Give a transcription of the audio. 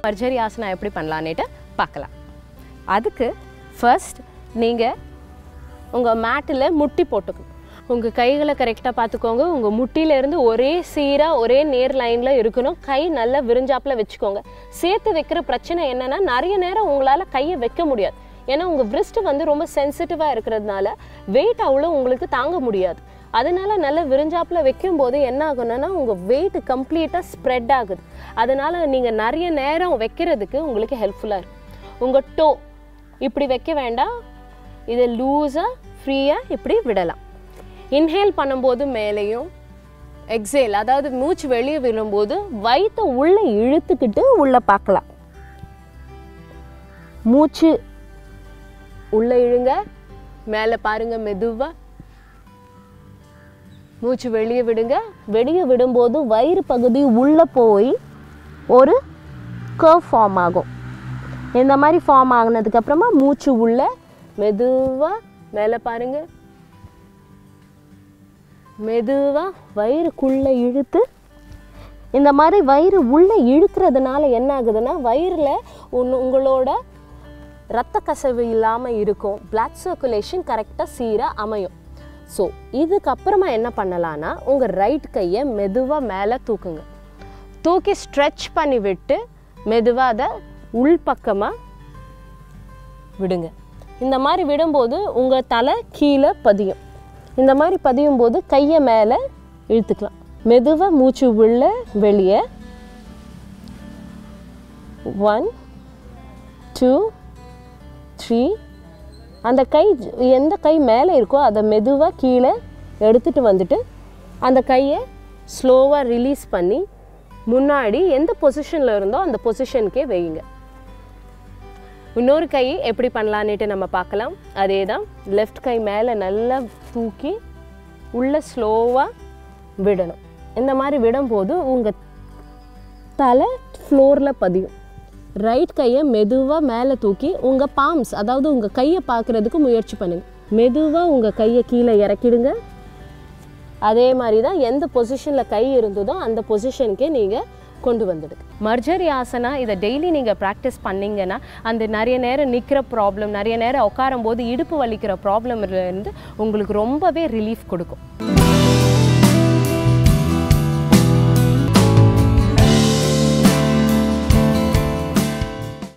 perjury asana எப்படி பண்ணலான்னுட்டு பார்க்கலாம் அதுக்கு ஃபர்ஸ்ட் நீங்கள் உங்கள் மேட்டில் முட்டி போட்டுக்கணும் உங்கள் கைகளை கரெக்டாக பார்த்துக்கோங்க உங்கள் முட்டியிலேருந்து ஒரே சீராக ஒரே நேர் லைனில் இருக்கணும் கை நல்லா விரிஞ்சாப்பில் வச்சுக்கோங்க சேர்த்து வைக்கிற பிரச்சனை என்னென்னா நிறைய நேரம் உங்களால் கையை வைக்க முடியாது ஏன்னா உங்கள் wrist வந்து ரொம்ப சென்சிட்டிவாக இருக்கிறதுனால வெயிட் அவ்வளோ உங்களுக்கு தாங்க முடியாது அதனால நல்லா விரிஞ்சாப்பில் வைக்கும்போது என்ன ஆகும்னா உங்கள் வெயிட் கம்ப்ளீட்டாக ஸ்ப்ரெட் ஆகுது அதனால நீங்கள் நிறைய நேரம் வைக்கிறதுக்கு உங்களுக்கு ஹெல்ப்ஃபுல்லாக இருக்கும் உங்கள் டோ இப்படி வைக்க வேண்டாம் இதை லூஸாக ஃப்ரீயாக இப்படி விடலாம் இன்ஹேல் பண்ணும்போது மேலேயும் எக்ஸேல் அதாவது மூச்சு வெளியே விடும்போது வயிற்றை உள்ளே இழுத்துக்கிட்டு உள்ளே பார்க்கலாம் மூச்சு உள்ளே இழுங்க மேலே பாருங்க மெதுவாக மூச்சு வெளியே விடுங்க வெளியே விடும்போது வயிறு பகுதி உள்ளே போய் ஒரு கர்வ் ஃபார்ம் ஆகும் இந்த மாதிரி ஃபார்ம் ஆகினதுக்கப்புறமா மூச்சு உள்ள மெதுவாக மேலே பாருங்க மெதுவாக வயிறுக்குள்ளே இழுத்து இந்த மாதிரி வயிறு உள்ளே இழுக்கிறதுனால என்ன ஆகுதுன்னா வயிறில் உன் உங்களோட ரத்த கசவு இல்லாமல் இருக்கும் blood சர்க்குலேஷன் கரெக்டாக சீராக அமையும் ஸோ இதுக்கப்புறமா என்ன பண்ணலான்னா உங்கள் ரைட் கையை மெதுவாக மேலே தூக்குங்க தூக்கி ஸ்ட்ரெச் பண்ணி விட்டு மெதுவாக அதை உள்பக்கமாக விடுங்க இந்த மாதிரி விடும்போது உங்கள் தலை கீழே பதியும் இந்த மாதிரி பதியும் போது கையை மேலே இழுத்துக்கலாம் மெதுவாக மூச்சு உள்ள வெளியே ஒன் டூ த்ரீ அந்த கை எந்த கை மேலே இருக்கோ அதை மெதுவாக கீழே எடுத்துட்டு வந்துட்டு அந்த கையை ஸ்லோவாக ரிலீஸ் பண்ணி முன்னாடி எந்த பொசிஷனில் இருந்தோ அந்த பொசிஷனுக்கே வையுங்க இன்னொரு கை எப்படி பண்ணலான்னுட்டு நம்ம பார்க்கலாம் அதே தான் லெஃப்ட் கை மேலே நல்லா தூக்கி உள்ளே ஸ்லோவாக விடணும் இந்த மாதிரி விடும்போது உங்கள் தலை ஃப்ளோரில் பதியும் ரைட் கையை மெதுவாக மேலே தூக்கி உங்கள் பாம்ஸ் அதாவது உங்கள் கையை பார்க்குறதுக்கு முயற்சி பண்ணுங்க மெதுவாக உங்கள் கையை கீழே இறக்கிடுங்க அதே மாதிரி தான் எந்த பொசிஷனில் கை இருந்ததோ அந்த பொசிஷனுக்கே நீங்கள் கொண்டு வந்துடுங்க மர்ஜரி ஆசனா இதை டெய்லி நீங்கள் ப்ராக்டிஸ் பண்ணீங்கன்னா அந்த நிறைய நேரம் நிற்கிற ப்ராப்ளம் நிறைய நேரம் உட்காரும் போது இடுப்பு வலிக்கிற ப்ராப்ளம் இருந்து உங்களுக்கு ரொம்பவே ரிலீஃப் கொடுக்கும்